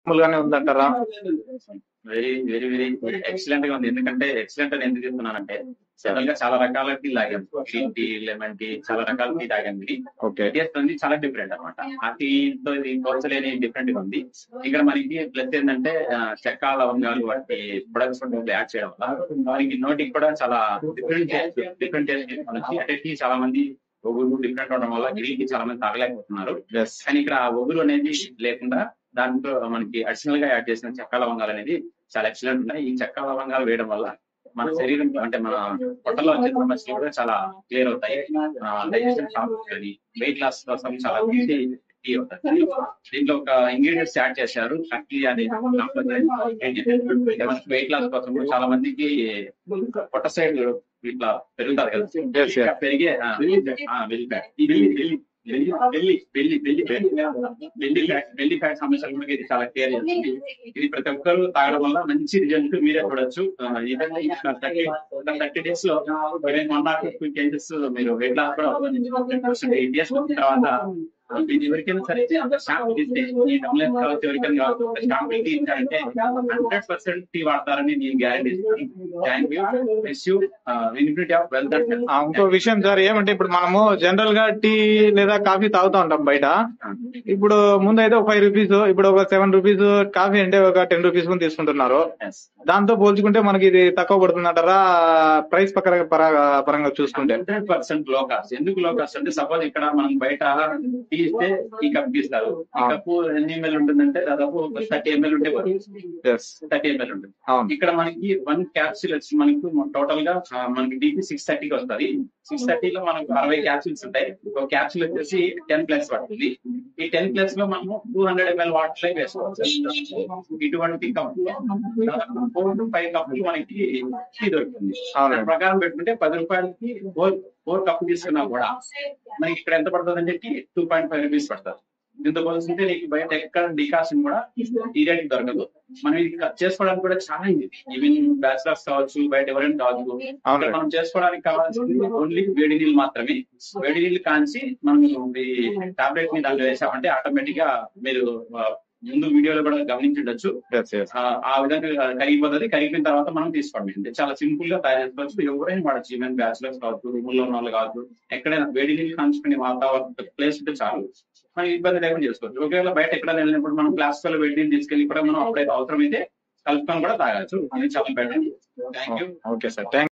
మామూలు గానే ఉందంటారా వెరీ వెరీ వెరీ ఎక్సలెంట్ గా ఉంది ఎందుకంటే ఎక్సలెంట్ అని ఎందుకు చెప్తున్నానంటే జనరల్ గా చాలా రకాల టీ తాగాం గ్రీన్ టీ లెమన్ టీ చాలా రకాల టీ తాగాం ఇది ఓకే టేస్ట్ అనేది చాలా డిఫరెంట్ అన్నమాట ఆ టీ తో ఇది పోల్చలేని డిఫరెంట్ గా ఉంది ఇక్కడ మనకి ప్లస్ ఏంటంటే ఆ, చెక్క లవంగాలు వాటి ప్రొడక్ట్స్ యాడ్ చేయడం వల్ల మనకి నోటికి కూడా చాలా డిఫరెంట్ టేస్ట్ డిఫరెంట్ టేస్ట్ మనకి అంటే టీ చాలా మంది ఒగురు డిఫరెంట్ అవడం వల్ల గ్రీన్ టీ చాలా మంది తాగలేకపోతున్నారు ఎస్ కానీ ఇక్కడ ఆ ఒగురు అనేది లేకుండా దాంట్లో మనకి అడిషనల్ గా యాడ్ చేసిన చెక్క లవంగాలు అనేది చాలా ఎక్సలెంట్ ఉన్నాయి ఈ చెక్క లవంగాలు వేయడం వల్ల మన శరీరం అంటే మన పొట్టలో వచ్చే సమస్యలు కూడా చాలా క్లియర్ అవుతాయి డైజెషన్ అవుతుంది వెయిట్ లాస్ కోసం చాలా మంచి టీ అవుతుంది దీంట్లో ఒక ఇంగ్రీడియంట్స్ యాడ్ చేశారు కట్లీ అని వెయిట్ లాస్ కోసం చాలా మందికి పొట్ట సైడ్ ఇట్లా పెరుగుతారు కదా Yes, yes. ఇట్లా పెరిగే ఆ, ఆ, belly fat. ఈ belly, belly, belly, belly, belly, belly fat. belly fat, belly fat సమస్యలు కూడా ఇది చాలా కేర్ చేస్తుంది ఇది ప్రతి ఒక్కరు తాగడం వల్ల మంచి రిజల్ట్ మీరే చూడొచ్చు ఈవెన్ థర్టీ థర్టీ డేస్ లో even one not two KGs మీరు వెయిట్ లాస్ కూడా అవుతుంది ఎయిట్ డేస్ తర్వాత ఇది ఎవరికైనా సరే షాంపూ తీస్తే ఈ డబ్ల్యూఎస్ కావచ్చు ఎవరికైనా కావచ్చు షాంపూ తీయించాలంటే హండ్రెడ్ పర్సెంట్ టీ వాడతారని నేను గ్యారంటీ ఇస్తాను thank you wish you infinity of wealth ఆ, ఇంకో విషయం సార్ ఏమంటే ఇప్పుడు మనము జనరల్ గా టీ లేదా కాఫీ తాగుతా ఉంటాం బయట ఇప్పుడు ముందు అయితే ఒక ఫైవ్ రూపీస్ ఇప్పుడు ఒక సెవెన్ రూపీస్ కాఫీ అంటే ఒక టెన్ రూపీస్ తీసుకుంటున్నారు దాంతో పోల్చుకుంటే మనకి ఇది తక్కువ పడుతుంది అంటారా ప్రైస్ పక్కన పర- పరంగా చూసుకుంటే హండ్రెడ్ పర్సెంట్ లో కాస్ట్ ఎందుకు లో కాస్ట్ అంటే సపోజ్ ఇక్కడ మనం బయట టీ ఇస్తే ఈ కప్ ఇస్తారు ఈ ఆ. కప్పు ఎన్ని ఎంఎల్ ఉంటుందంటే దాదాపు థర్టీ ఎంఎల్ ఉంటే ఎస్ థర్టీ ఎంఎల్ ఉంటుంది అవును ఇక్కడ మనకి వన్ క్యాప్సూల్ వచ్చి మనకి టోటల్ గా ఆ, మనకి డీపీ సిక్స్ థర్టీకి వస్తుంది సిక్స్ థర్టీలో మనకు అరవై క్యాప్సూల్స్ ఉంటాయి ఒక క్యాప్సూల్ వచ్చేసి టెన్ ప్లస్ పడుతుంది ఈ టెన్ ప్లస్ లో మనము టూ హండ్రెడ్ ఎంఎల్ వాటర్ వేసుకోవచ్చు ఇటువంటి కప్ ఫోర్ టు ఫైవ్ కప్పులు మనకి టీ దొరుకుతుంది అవునండి. దాని ప్రకారం పెట్టుకుంటే పది రూపాయలకి ఫోర్ ఫోర్ కప్పు తీసుకున్నా కూడా మనకి ఇక్కడ ఎంత పడుతుంది అంటే టూ పాయింట్ ఫైవ్ రూపీస్ పడుతుంది దీంతో పోల్చుకుంటే నీకు బయట ఎక్కడ డికాషన్ కూడా ఈ రేట్ దొరకదు మనం ఇది చేసుకోవడానికి కూడా చాలా ఇది ఈవెన్ బ్యాచిలర్స్ కావచ్చు బయట ఎవరైనా కావచ్చు అవును. ఇక్కడ మనం చేసుకోవడానికి కావాల్సింది ఓన్లీ వేడి నీళ్ళు మాత్రమే వేడి నీళ్ళు కాంచి మనం ఈ టాబ్లెట్ ని దాంట్లో వేసామంటే ఆటోమేటిక్ గా మీరు ఆ, ముందు వీడియోలో కూడా గమనించుండొచ్చు ఎస్ ఎస్ ఆ ఆ విధంగా కరిగిపోతుంది కరిగిపోయిన తర్వాత మనం తీసుకోవడం అంటే చాలా సింపుల్ గా తయారు చేసుకోవచ్చు ఎవరైనా వాడచ్చు ఈవెన్ బ్యాచులర్స్ కావచ్చు రూమ్ లో ఉన్న వాళ్ళు కావచ్చు ఎక్కడైనా వేడి నీళ్ళు కాంచుకునే వాతావరణం ప్లేస్ ఉంటే చాలు మనం ఇబ్బంది లేకుండా చేసుకోవచ్చు ఒకవేళ బయట ఎక్కడ వెళ్ళినప్పుడు మనం క్లాస్ లో వేడి నీళ్ళు తీసుకెళ్ళి కూడా మనం అప్పుడైతే అవసరమైతే కలుపుకొని కూడా తాగొచ్చు అది చాలా better thank you okay sir thank